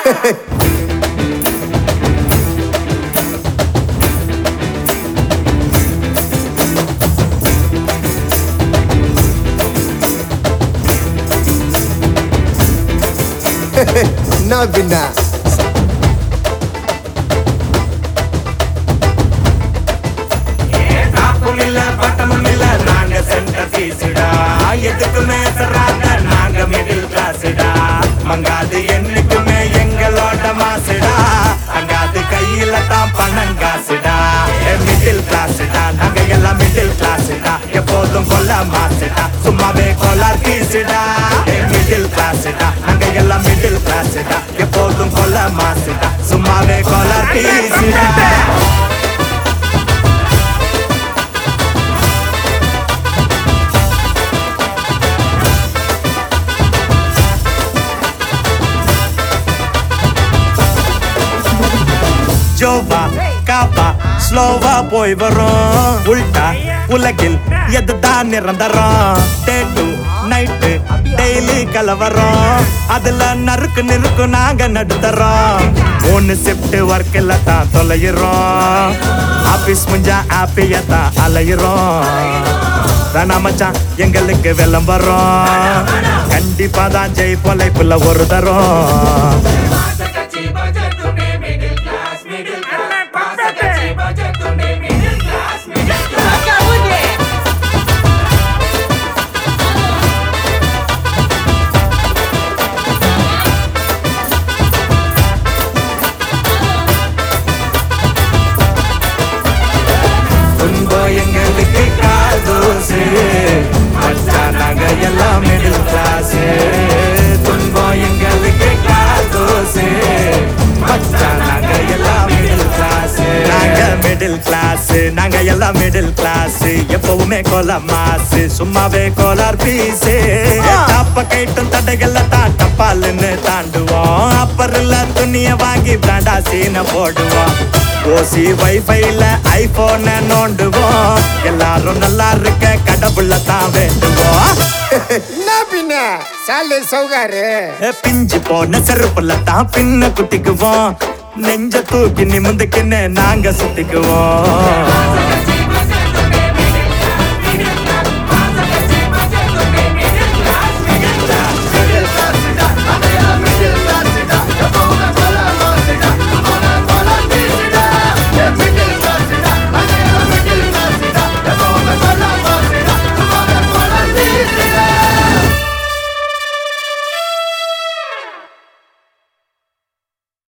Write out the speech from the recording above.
என்ன பின்ன டாப்பும் இல்ல பட்டமும் இல்ல நாங்க சென்டர் பீஸுடா எதுக்குமே சொல்றாங்க நாங்க மிடில் கிளாஸ்டா மங்காது என்னைக்குமே எங்களோட மாசுடா அங்காது கையில தான் பணம் காசுடா மிடில் கிளாஸ்டா நாங்க எல்லாம் மிடில் கிளாஸ்டா எப்போதும் கொல்ல மாசுடா சும்மாவே கொலார் பீஸுடா மிடில் கிளாஸ்டா நாங்க எல்லாம் மிடில் கிளாஸ்டா எப்போதும் கொல்ல மாசுடா சும்மாவே கொலார் பீஸுடா ஜோவா காப்பா ஸ்லோவா போய் வரும் உல்டா உலகில் எதுதான் நிரந்தரம் டேட்டு நைட்டு டெய்லி கலவரம் அதுல நறுக்கு நிறுக்கு நாங்க நடுத்தரோம் ஒன்னு ஷிஃப்ட் ஒர்க்கில் தான் தொலைகிறோம் ஆபீஸ் முடிஞ்சா ஆப்பிய தான் அலையிறோம் தானா மச்சான் எங்களுக்கு விளம்பரம் கண்டிப்பா தான் ஜெய் பொலைப்புல ஒரு தரம் துன்பம் எங்களுக்கு கால் தூசு மச்சான் நாங்க எல்லாம் மிடில் கிளாஸ் துன்பம் எங்களுக்கு கால் தூசு மச்சான் நாங்க எல்லாம் மிடில் கிளாஸ் நாங்க மிடில் கிளாஸ் நாங்க எல்லாம் மிடில் கிளாஸ் எப்பவுமே கோல மாசு சும்மாவே கோலார் பீஸு தப்ப கைட்டும் தடைகள்ல தான் டப்பாலுன்னு தாண்டுவோம் அப்பரில் துணிய வாங்கி பிராண்டா சீனை போடுவோம் ஓசி வைஃபைல ஐபோன நோண்டுவோம் எல்லாரும் நல்லா இருக்க கடவுள தான் வேண்டுவோம் என்ன பின்ன சாலை சௌகாரு ஏ, பிஞ்சு போன செருப்புல தான் பின்ன குத்திக்குவோம் நெஞ்ச தூக்கி நிமிந்துக்கின்னு நாங்க சுத்திக்குவோம்